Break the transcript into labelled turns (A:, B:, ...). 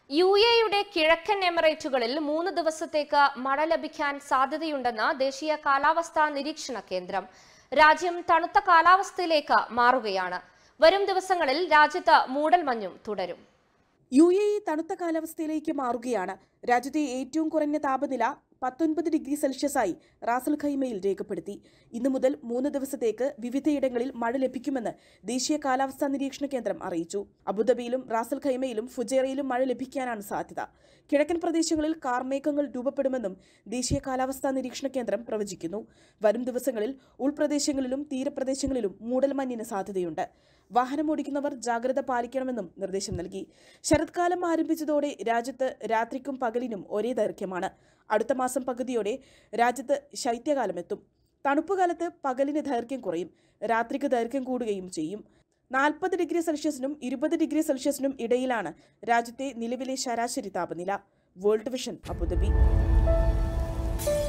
A: U എയുടെ കിഴക്കൻ എമിറേറ്റുകളിൽ മൂന്ന് ദിവസത്തേക്ക് മഴ ലഭിക്കാൻ സാധ്യതയുണ്ടെന്ന് ദേശീയ കാലാവസ്ഥാ നിരീക്ഷണ കേന്ദ്രം രാജ്യം തണുത്ത കാലാവസ്ഥയിലേക്ക് മാറുകയാണ് വരും ദിവസങ്ങളിൽ രാജ്യത്ത് മൂടൽമഞ്ഞും തുടരും
B: യു എ ഇ തണുത്ത കാലാവസ്ഥയിലേക്ക് മാറുകയാണ് രാജ്യത്തെ ഏറ്റവും കുറഞ്ഞ താപനില പത്തൊൻപത് ഡിഗ്രി സെൽഷ്യസായി റാസൽ ഖൈമയിൽ രേഖപ്പെടുത്തി ഇന്നു മുതൽ മൂന്ന് ദിവസത്തേക്ക് വിവിധയിടങ്ങളിൽ മഴ ലഭിക്കുമെന്ന് ദേശീയ കാലാവസ്ഥാ നിരീക്ഷണ കേന്ദ്രം അറിയിച്ചു അബുദാബിയിലും റാസൽ ഖൈമയിലും ഫുജേറയിലും മഴ ലഭിക്കാനാണ് സാധ്യത കിഴക്കൻ പ്രദേശങ്ങളിൽ കാർമേഘങ്ങൾ രൂപപ്പെടുമെന്നും ദേശീയ കാലാവസ്ഥാ നിരീക്ഷണ കേന്ദ്രം പ്രവചിക്കുന്നു വരും ദിവസങ്ങളിൽ ഉൾപ്രദേശങ്ങളിലും തീരപ്രദേശങ്ങളിലും മൂടൽമഞ്ഞിന് സാധ്യതയുണ്ട് വാഹനമോടിക്കുന്നവർ ജാഗ്രത പാലിക്കണമെന്നും നിർദ്ദേശം നൽകി ശരത്കാലം ആരംഭിച്ചതോടെ രാജ്യത്ത് രാത്രിക്കും പകലിനും ഒരേ ദൈർഘ്യമാണ് അടുത്ത മാസം പകുതിയോടെ രാജ്യത്ത് ശൈത്യകാലമെത്തും തണുപ്പുകാലത്ത് പകലിന് ദൈർഘ്യം കുറയും രാത്രിക്ക് ദൈർഘ്യം കൂടുകയും ചെയ്യും നാൽപ്പത് ഡിഗ്രി സെൽഷ്യസിനും ഇരുപത് ഡിഗ്രി സെൽഷ്യസിനും ഇടയിലാണ് രാജ്യത്തെ നിലവിലെ ശരാശരി താപനില വേൾഡ് വിഷൻ അബുദാബി